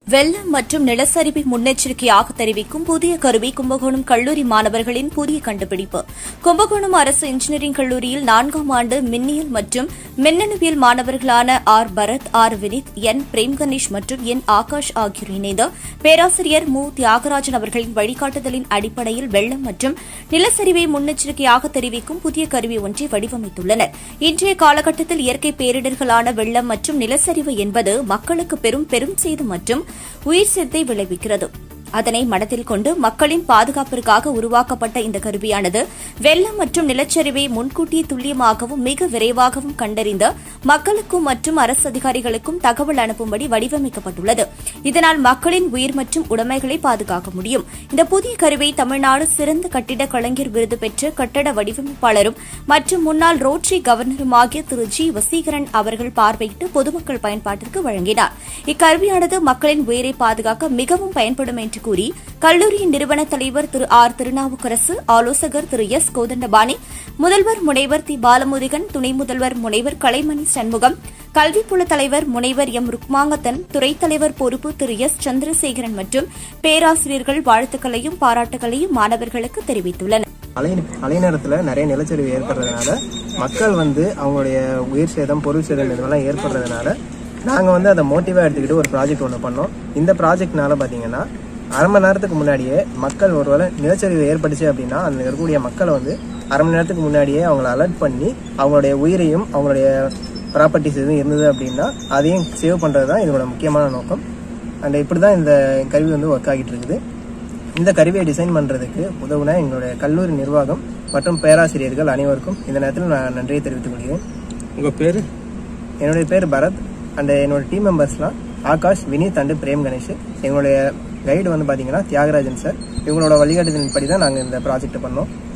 வெள்ளம் மற்றும் நிலச்சரிவை முன்னெச்சரிக்கையாக தெரிவிக்கும் புதிய கருவி கும்பகோணம் கல்லூரி மாணவர்களின் புதிய கண்டுபிடிப்பு கும்பகோணம் அரசு இன்ஜினியரிங் கல்லூரியில் நான்காம் ஆண்டு மின்னியல் மற்றும் மின்னணுவியல் மாணவர்களான R Bharath R Vineeth N Prem Ganesh மற்றும் என் ஆகாஷ் ஆகியோர் இணைந்து பேராசிரியர் மு தியாகராஜன் அவர்களின் வழிகாட்டுதலின் அடிப்படையில் வெள்ளம் மற்றும் நிலச்சரிவை முன்னெச்சரிக்கையாக தெரிவிக்கும் புதிய கருவி ஒன்றை வடிவமைத்துள்ளனர் இன்றைய காலகட்டத்தில் இயற்கை பேரிடர்களான வெள்ளம் மற்றும் நிலச்சரிவு என்பது மக்களுக்கு பெரும் பெரும் சேதம் மற்றும் உயிர் சேதத்தை விளைவிக்கிறது அதனை மனதில் கொண்டு மக்களின் பாதுகாப்பிற்காக உருவாக்கப்பட்ட இந்த கருவியானது வெள்ளம் மற்றும் நிலச்சரிவை முன்கூட்டியே துல்லியமாகவும் மிக விரைவாகவும் கண்டறிந்து மக்களுக்கும் மற்றும் அரசு அதிகாரிகளுக்கும் தகவல் அனுப்பும்படி வடிவமைக்கப்பட்டுள்ளது இதனால் மக்களின் உயிர் மற்றும் உடைமைகளை பாதுகாக்க முடியும் இந்த புதிய கருவை தமிழ்நாடு சிறந்த கட்டிட கலைஞர் விருது பெற்ற கட்டட வடிவமைப்பாளரும் மற்றும் முன்னாள் ரோட்டரி கவர்னருமாகிய திரு ஜி வசீகரன் அவர்கள் பார்வையிட்டு பொதுமக்கள் பயன்பாட்டிற்கு வழங்கினார் இக்கருவியானது மக்களின் உயிரை பாதுகாக்க மிகவும் பயன்படும் என்று கூறி கல்லூரியின் நிறுவன தலைவர் திரு ஆர் திருநாவுக்கரசு ஆலோசகர் திரு எஸ் கோதண்டபாணி முதல்வர் முனைவர் தி பாலமுருகன் துணை முதல்வர் முனைவர் கலைமணி சண்முகம் கல்விப்புல தலைவர் முனைவர் எம் ருக்மாங்கத்தன் துறைத் தலைவர் பொறுப்பு திரு எஸ் சந்திரசேகரன் மற்றும் பேராசிரியர்கள் வாழ்த்துக்களையும் பாராட்டுகளையும் மாணவர்களுக்கு தெரிவித்துள்ளனர் அலை அலைநேரத்தில் நிறைய நிலச்சரிவு ஏற்படுறதுனால மக்கள் வந்து அவங்களுடைய உயிர் சேதம் பொருள் சேதம் இதெல்லாம் ஏற்படுறதுனால நாங்கள் வந்து அதை மோட்டிவாக எடுத்துக்கிட்டு ஒரு ப்ராஜெக்ட் ஒன்று பண்ணோம் இந்த ப்ராஜெக்ட்னால பார்த்தீங்கன்னா அரை மணி நேரத்துக்கு முன்னாடியே மக்கள் ஒருவேளை நிலச்சரிவு ஏற்பட்டுச்சு அப்படின்னா அந்த இருக்கக்கூடிய மக்களை வந்து அரை மணி நேரத்துக்கு முன்னாடியே அவங்கள அலர்ட் பண்ணி அவங்களுடைய உயிரையும் அவங்களுடைய ப்ராப்பர்ட்டிஸ் எதுவும் இருந்தது அப்படின்னா அதையும் சேவ் பண்ணுறது தான் இதோட முக்கியமான நோக்கம் அண்ட் இப்படி தான் இந்த கருவி வந்து ஒர்க் ஆகிட்டு இருக்குது இந்த கருவியை டிசைன் பண்ணுறதுக்கு உதவுன எங்களுடைய கல்லூரி நிர்வாகம் மற்றும் பேராசிரியர்கள் அனைவருக்கும் இந்த நேரத்தில் நான் நன்றியை தெரிவித்துக் கொள்கிறேன் உங்க பேரு என்னுடைய பேர் பரத் அண்ட் என்னோட டீம் மெம்பர்ஸ்லாம் ஆகாஷ் வினீத் அண்டு பிரேம் கணேஷ் எங்களுடைய கைடு வந்து பார்த்தீங்கன்னா தியாகராஜன் சார் இவங்களோட வழிகாட்டுதலின்படி தான் நாங்கள் இந்த ப்ராஜெக்ட் பண்ணோம்